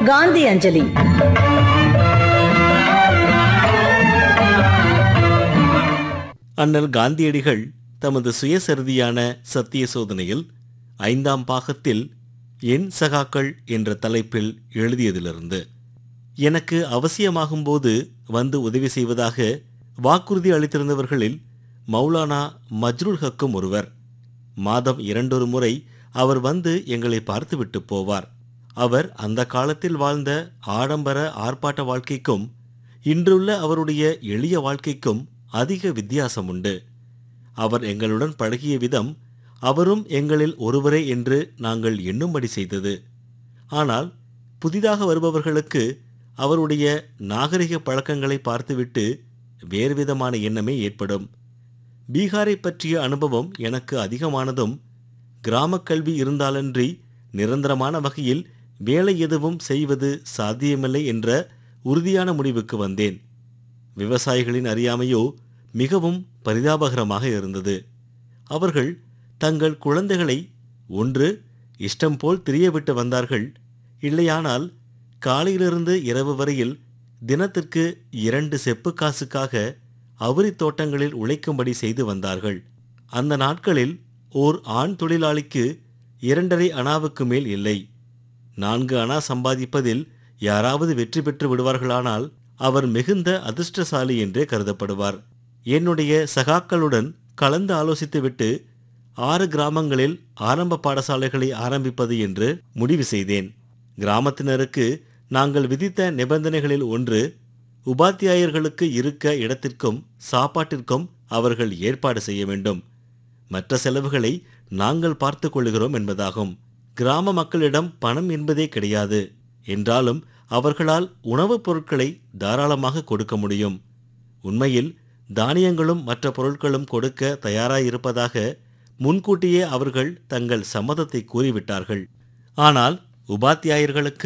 காந்தி அஞ்சலி அண்ணல் காந்தியடிகள் தமது சுயசரிதியான சத்திய சோதனையில் ஐந்தாம் பாகத்தில் என் சகாக்கள் என்ற தலைப்பில் எழுதியதிலிருந்து எனக்கு அவசியமாகும்போது வந்து உதவி செய்வதாக வாக்குறுதி அளித்திருந்தவர்களில் மௌலானா மஜ்ருல் ஹக்கும் ஒருவர் மாதம் இரண்டொரு முறை அவர் வந்து எங்களை பார்த்துவிட்டு போவார் அவர் அந்த காலத்தில் வாழ்ந்த ஆடம்பர ஆர்ப்பாட்ட வாழ்க்கைக்கும் இன்றுள்ள அவருடைய எளிய வாழ்க்கைக்கும் அதிக வித்தியாசம் உண்டு அவர் எங்களுடன் பழகிய விதம் அவரும் எங்களில் ஒருவரே என்று நாங்கள் எண்ணும்படி செய்தது ஆனால் புதிதாக வருபவர்களுக்கு அவருடைய நாகரிக பழக்கங்களை பார்த்துவிட்டு வேறு விதமான எண்ணமே ஏற்படும் பீகாரை பற்றிய அனுபவம் எனக்கு அதிகமானதும் கிராமக் கல்வி இருந்தாலன்றி நிரந்தரமான வகையில் வேலை எதுவும் செய்வது சாத்தியமில்லை என்ற உறுதியான முடிவுக்கு வந்தேன் விவசாயிகளின் அறியாமையோ மிகவும் பரிதாபகரமாக இருந்தது அவர்கள் தங்கள் குழந்தைகளை ஒன்று இஷ்டம் போல் திரியவிட்டு வந்தார்கள் இல்லையானால் காலையிலிருந்து இரவு வரையில் தினத்திற்கு இரண்டு செப்பு காசுக்காக அவுரி தோட்டங்களில் உழைக்கும்படி செய்து வந்தார்கள் அந்த நாட்களில் ஓர் ஆண் தொழிலாளிக்கு இரண்டரை அணாவுக்கு மேல் இல்லை நான்கு அணா சம்பாதிப்பதில் யாராவது வெற்றி பெற்று விடுவார்களானால் அவர் மிகுந்த அதிர்ஷ்டசாலி என்றே கருதப்படுவார் என்னுடைய சகாக்களுடன் கலந்து ஆலோசித்துவிட்டு ஆறு கிராமங்களில் ஆரம்ப பாடசாலைகளை ஆரம்பிப்பது என்று முடிவு செய்தேன் கிராமத்தினருக்கு நாங்கள் விதித்த நிபந்தனைகளில் ஒன்று உபாத்தியாயர்களுக்கு இருக்க இடத்திற்கும் சாப்பாட்டிற்கும் அவர்கள் ஏற்பாடு செய்ய வேண்டும் மற்ற செலவுகளை நாங்கள் பார்த்துக் கொள்கிறோம் என்பதாகும் கிராம மக்களிடம் பணம் என்பதே கிடையாது என்றாலும் அவர்களால் உணவுப் பொருட்களை தாராளமாக கொடுக்க முடியும் உண்மையில் தானியங்களும் மற்ற பொருட்களும் கொடுக்க தயாராயிருப்பதாக முன்கூட்டியே அவர்கள் தங்கள் சம்மதத்தை கூறிவிட்டார்கள் ஆனால் உபாத்தியாயர்களுக்கு